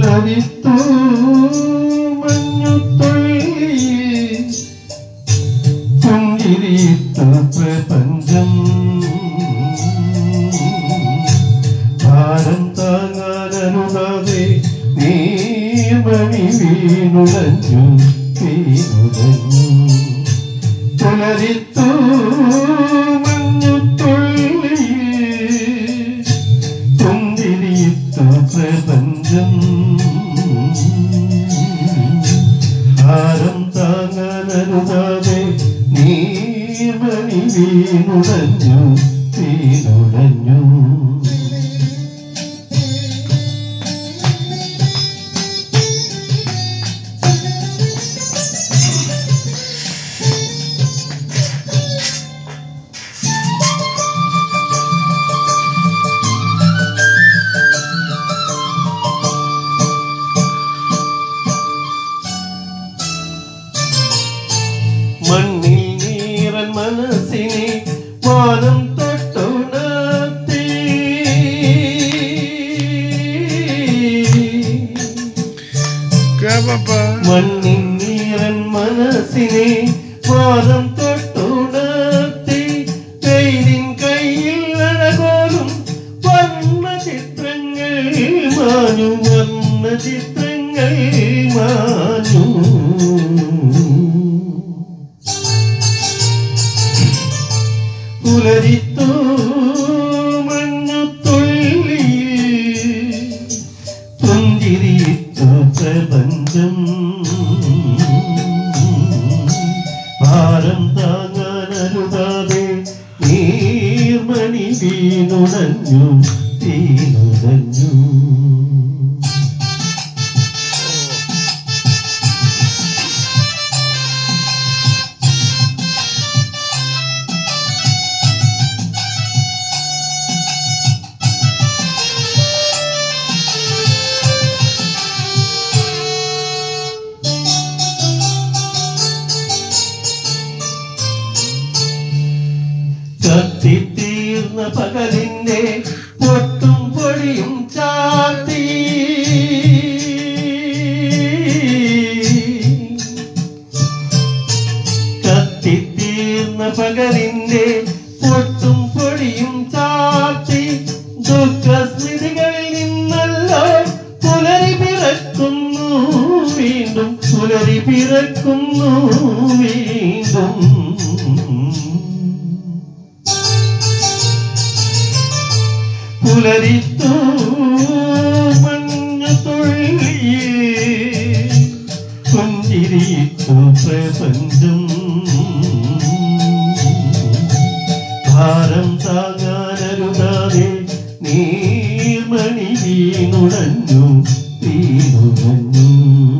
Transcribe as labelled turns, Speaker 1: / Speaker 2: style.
Speaker 1: പുലരിത്തു മഞ്ഞുത്തുള്ളിയിൽ പുഞ്ചിരിത്തു പ്രപഞ്ചം ഭാരം താങ്ങാനരുതാതെ നീമണി വീണുടഞ്ഞു വീണുടഞ്ഞു പുലരിത്തു മഞ്ഞുത്തുള്ളിയിൽ പുഞ്ചിരിത്തു പ്രപഞ്ചം ഭാരം താങ്ങാനരുതാതെ നീമണി വീണുടഞ്ഞു വീണുടഞ്ഞു മണ്ണിൽ നീറൻ മനസ്സിനെ വാനം തൊട്ടുണർത്തി മണ്ണിൻ നീറൻ മനസ്സിനെ വാനം തൊട്ടുണർത്തി വെയിലിൻ കയ്യിൽ അഴകോലും വർണ്ണ ചിത്രങ്ങൾ മാഞ്ഞു വർണ്ണ ചിത്രങ്ങൾ മാഞ്ഞു പുലരിത്തു മഞ്ഞുത്തുള്ളിയിൽ പുഞ്ചിരിത്തു പ്രപഞ്ചം ഭാരം താങ്ങാനരുതാതെ നീർമണി വീണുടഞ്ഞു വീണുടഞ്ഞു കത്തിത്തീർന്ന പകലിന്റെ പൊട്ടും പൊടിയും ചാത്തി കത്തിത്തീർന്ന പകലിന്റെ പൊട്ടും പൊടിയും ചാത്തി ദുഃഖസ്മൃതികളിൽ നിന്നല്ലോ പുലരി പിറക്കുന്നു വീണ്ടും പുലരി പിറക്കുന്നു വീണ്ടും പുലരിത്തു മഞ്ഞ പുഞ്ചിരിത്തു പ്രപഞ്ചം ഭാരം താങ്ങാനരുതാതെ നീർമണി വീണുടഞ്ഞു വീണുടഞ്ഞു